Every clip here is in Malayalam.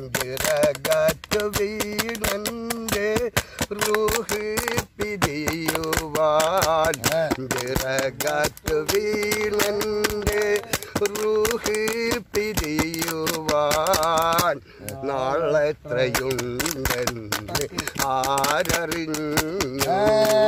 ചിറകാറ്റു വീണന്റെ റൂഹ് പിരിയുവാൻ ചിറകാറ്റു വീണന്റെ റൂഹ് പിരിയുവാൻ നാളെത്രയുണ്ടെന്ന് ആരറിഞ്ഞു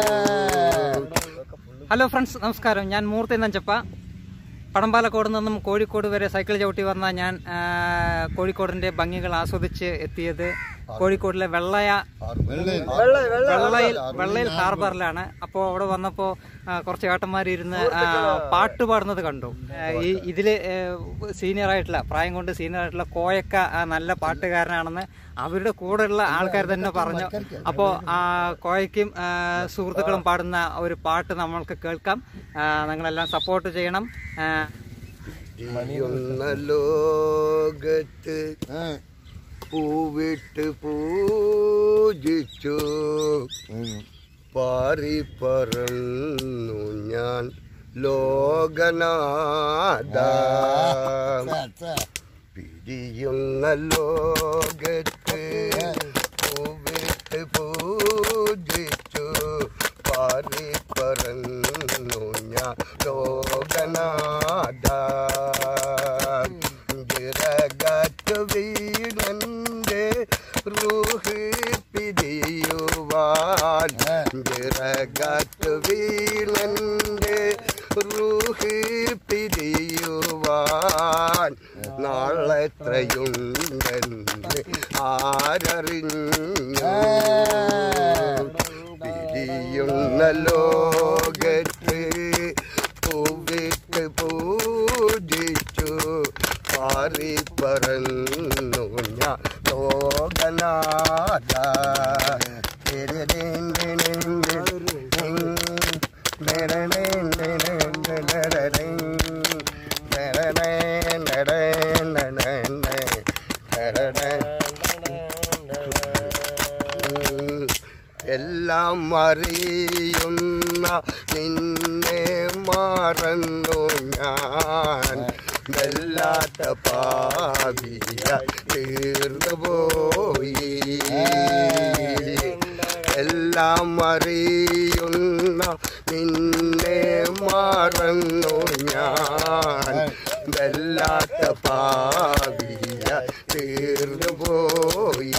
ഹലോ ഫ്രണ്ട്സ് നമസ്കാരം ഞാൻ മൂർത്തി നഞ്ചപ്പ പടമ്പാലക്കോട് നിന്നും കോഴിക്കോട് വരെ സൈക്കിൾ ചവിട്ടി വന്ന ഞാൻ ആ, കോഴിക്കോടിന്റെ ഭംഗികൾ ആസ്വദിച്ച് എത്തിയത് കോഴിക്കോടിലെ വെള്ളയ വെള്ളയിൽ വെള്ളയിൽ ഹാർബറിലാണ് അപ്പോൾ അവിടെ വന്നപ്പോൾ കുറച്ച് ഏട്ടന്മാരിരുന്ന് ആ, പാട്ട് പാടുന്നത് കണ്ടു ആ, ഈ ഇതില് സീനിയർ ആയിട്ടുള്ള പ്രായം കൊണ്ട് സീനിയർ ആയിട്ടുള്ള കോയക്ക ആ, നല്ല പാട്ടുകാരനാണെന്ന് അവരുടെ കൂടെയുള്ള ആൾക്കാർ തന്നെ പറഞ്ഞു അപ്പോൾ ആ കോയക്കും ആ, സുഹൃത്തുക്കളും പാടുന്ന ഒരു പാട്ട് നമ്മൾക്ക് കേൾക്കാം ആ, നിങ്ങളെല്ലാം സപ്പോർട്ട് ചെയ്യണം ആ, ഇരിയുന്ന ലോകത്ത് പൂവിട്ട് പൂജിച്ചു പാറി പറന്നു ഞാൻ ലോകനാഥ പിരിയുന്ന ലോകത്ത് പൂവിട്ട് പൂജിച്ചു പാറി പറന്നു ഞാൻ ലോകനാഥ ചിറകാറ്റു വീണന്റെ റൂഹ് പിരിയുവാൻ ചിറകാറ്റു വീണന്റെ റൂഹ് പിരിയുവാൻ നാളെത്രയുണ്ടെന്ന് ആരറിഞ്ഞു പിരിയുന്ന ലോകത്ത് പൂവിട്ട് പൂജിച്ചു പാറി പറന്നു ഞാൻ ലോകനാഥ എല്ലാം അറിയുന്ന നിന്നെ മറന്നു ഞാൻ വല്ലാത്ത പാപിയ തീർന്നു പോയി എല്ലാം അറിയുന്ന നിന്നെ മറന്നു ഞാൻ വല്ലാത്ത പാപിയ തീർന്നു പോയി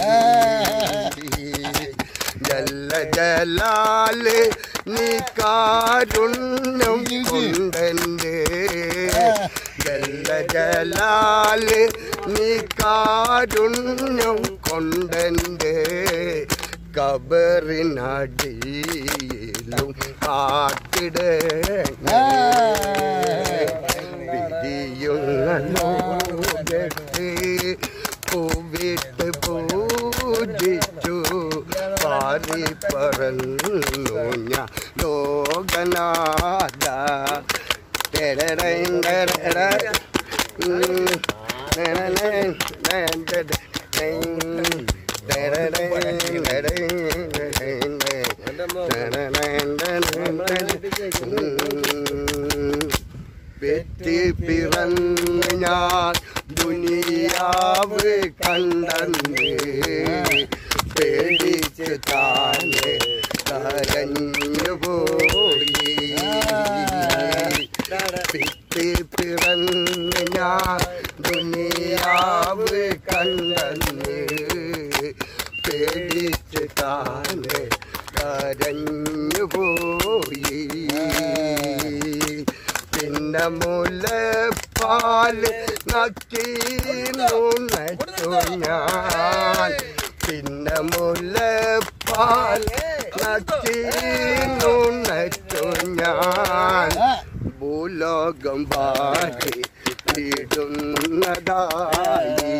ജല്ല ജലാല് നീ കാരുണ്യം കൊണ്ടെന്റെ ജല്ല ജലാല് നീ കാരുണ്യം കൊണ്ടെന്റെ കബറിനടിയിലും കാട്ടിടേ വിധിയുള്ള ലോകത്ത് പൂവിട്ട് പൂജിച്ചു പാറി പറന്നു ഞാൻ ലോകനാഥ ടെടടൈൻ ടെടട. ഉം. ടെടടൈൻ ടെടടൈൻ. ടെടടൈൻ ടെടടൈൻ ടെടടൈൻ. ടെടടൈൻ ടെടടൈൻ. ഉം. പെറ്റി പിറന്ന് ഞാൻ ദുനിയാവ് കണ്ടന്ന് പേടിച്ച് താനെ കരഞ്ഞു പോയി പെറ്റി പിറന്ന് ഞാൻ ദുനിയാവ് കണ്ടന്ന് പേടിച്ച് താനെ കരഞ്ഞു പോയി പിന്നെ മുലപ്പാല് നക്കീന്നുണച്ചു ഞാൻ പിന്നെ മുലപ്പാല് നക്കീന്നുണച്ചു ഞാൻ ഭൂലോകം വാരി ഇടുന്നതായി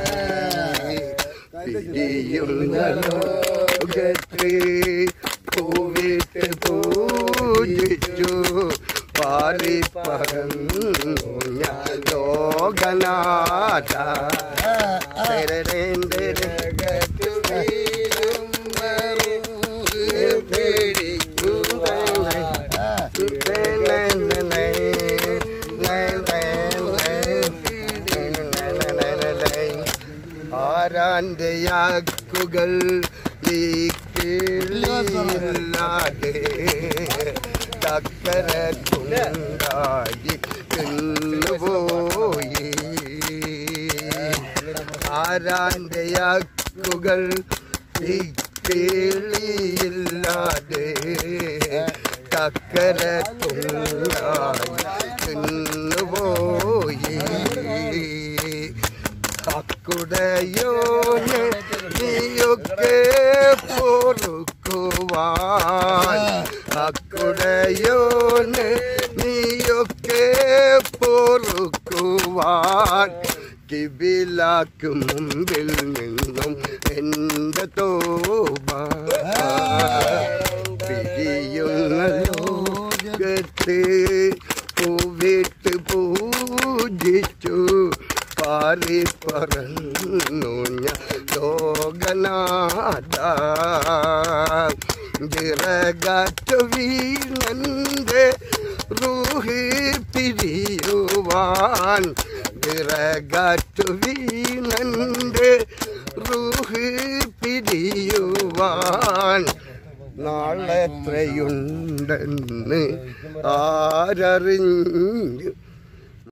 പിരിയുന്ന ലോകത്ത് പൂവിട്ട് പൂജിച്ചു പാറി പറന്നു ഞാൻ ലോകനാഥ തെരരേന്തരകത്തു വീഴുന്ന പേടിക്കും ആരാന്റെ യാക്കുകൾ ഈ കിളിയില്ലാതെ ചക്കര തുണ്ടായി തിന്നുപോയി ആരാന്റെ യാക്കുകൾ ഈ കിളിയില്ലാതെ ചക്കര തുണ്ടായി തിന്നുപോയി അക്കുടയോനെ നീയൊക്കെ പൊറുക്കുവാൻ അക്കുടയോനെ നീയൊക്കെ പൊറുക്കുവാൻ കിബിലാക്ക് മുമ്പിൽ നിന്നും എൻ്റെ തോബ പിരിയുന്ന ലോകത്ത് പൂവിട്ട് പൂജിച്ചു പാറി പറന്നു ഞാൻ ലോകനാഥ വിറകാറ്റ് വീണന്റെ റൂഹി പിരിയുവാൻ വിറകാറ്റ് വീണന്റെ റൂഹി പിരിയുവാൻ നാളെത്രയുണ്ടെന്ന് ആരറിഞ്ഞു